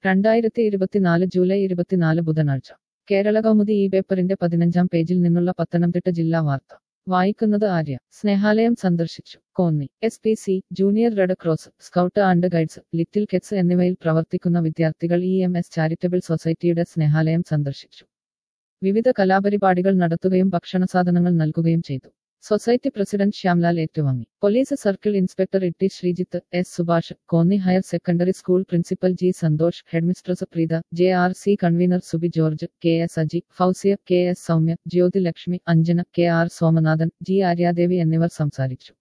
രണ്ടായിരത്തി ഇരുപത്തിനാല് ജൂലൈ ഇരുപത്തിനാല് ബുധനാഴ്ച കേരള കൗമുദി ഈ പേപ്പറിന്റെ പതിനഞ്ചാം പേജിൽ നിന്നുള്ള പത്തനംതിട്ട ജില്ലാ വാർത്ത വായിക്കുന്നത് ആര്യ സ്നേഹാലയം സന്ദർശിച്ചു Konni S P C junior red cross scout and guides little kids എന്നിവയിൽ പ്രവർത്തിക്കുന്ന വിദ്യാർത്ഥികൾ ഇ എം എസ് ചാരിറ്റബിൾ സൊസൈറ്റിയുടെ സ്നേഹാലയം സന്ദർശിച്ചു വിവിധ കലാപരിപാടികൾ നടത്തുകയും ഭക്ഷണസാധനങ്ങൾ നൽകുകയും ചെയ്തു സൊസൈറ്റി പ്രസിഡന്റ് ശ്യാംലാൽ ഏറ്റുവാങ്ങി police circle inspector Itty Sreejith S Subhash Konni higher secondary school principal G Santhosh headmistress Preetha J R C convenor Subi George K S Aji Fousiya K S Soumya Jyothi Lakshmi Anjana K R Somanathan G Aryadevi എന്നിവർ സംസാരിച്ചു